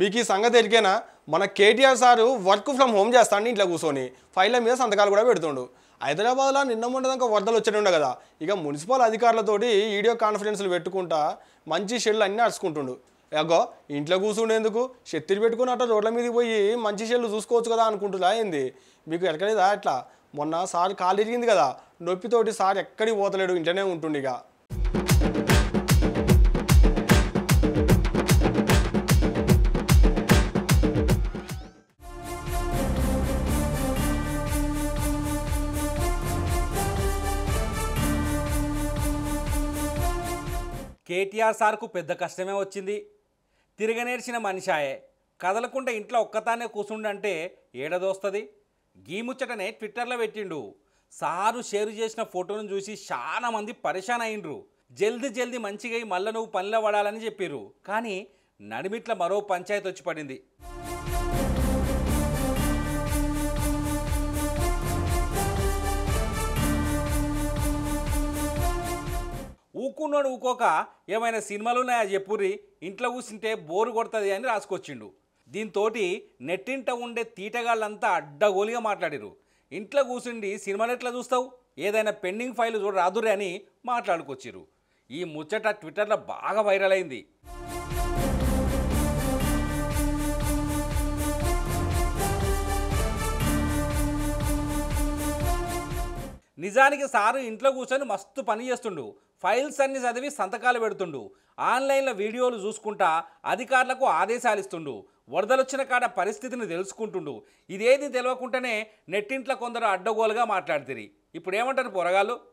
మీకు ఈ సంగతి ఎరికేనా మన KTR sir work from home చేస్తాడు ఇంట్లో కూర్చొని ఫైళ్ళ మీద సంతకాలు కూడా పెడుతుండు హైదరాబాద్లో నిన్న మొన్నదాకా వరదలు వచ్చేటుండే కదా ఇక మున్సిపల్ అధికారులతోటి వీడియో కాన్ఫరెన్స్లు పెట్టుకుంటా మంచి షెడ్లు అన్నీ అరుచుకుంటుండు ఎగో ఇంట్లో కూర్చుండేందుకు శక్తిని పెట్టుకుని అట్లా రోడ్ల మీదకి పోయి మంచి షెడ్లు చూసుకోవచ్చు కదా అనుకుంటున్నా ఏంది మీకు ఎక్కలేదా అట్లా మొన్న సార్ కాలు ఇరిగింది కదా నొప్పితోటి సార్ ఎక్కడికి పోతలేడు ఇంట్లోనే ఉంటుండు ఇక కేటీఆర్ సార్కు పెద్ద కష్టమే వచ్చింది తిరగనేర్చిన మనిషాయే కదలకుండా ఇంట్లో ఒక్కతానే కూర్చుండంటే ఏడదోస్తుంది గీముచ్చటనే ట్విట్టర్లో పెట్టిండు సారు షేర్ చేసిన ఫోటోను చూసి చాలా మంది పరేషాన్ అయిండ్రు జల్దీ జల్దీ మంచిగా అయి మళ్ళీ నువ్వు పనిలో పడాలని చెప్పిర్రు కానీ నడిమిట్ల మరో పంచాయతీ వచ్చి పడింది ఊకున్నాడు ఊకోక ఏమైనా సినిమాలు ఉన్నాయా చెప్పుర్రి ఇంట్లో కూర్చుంటే బోరు కొడుతుంది అని రాసుకొచ్చిండు దీంతో నెట్టింట ఉండే తీటగాళ్ళంతా అడ్డగోలిగా మాట్లాడిరు ఇంట్లో కూర్చుండి సినిమాలు ఎట్లా చూస్తావు ఏదైనా పెండింగ్ ఫైల్ చూడ రాదురే అని మాట్లాడుకొచ్చిర్రు ఈ ముచ్చట ట్విట్టర్లో బాగా వైరల్ అయింది నిజానికి సారు ఇంట్లో కూర్చొని మస్తు పని చేస్తుండు ఫైల్స్ అన్ని చదివి సంతకాలు పెడుతుండు ఆన్లైన్లో వీడియోలు చూసుకుంటా అధికారులకు ఆదేశాలు ఇస్తుండు వరదలొచ్చిన కాడ పరిస్థితిని తెలుసుకుంటుండు ఇదేది తెలియకుండానే నెట్టింట్లో కొందరు అడ్డగోలుగా మాట్లాడుతుంది ఇప్పుడు ఏమంటారు పొరగాళ్ళు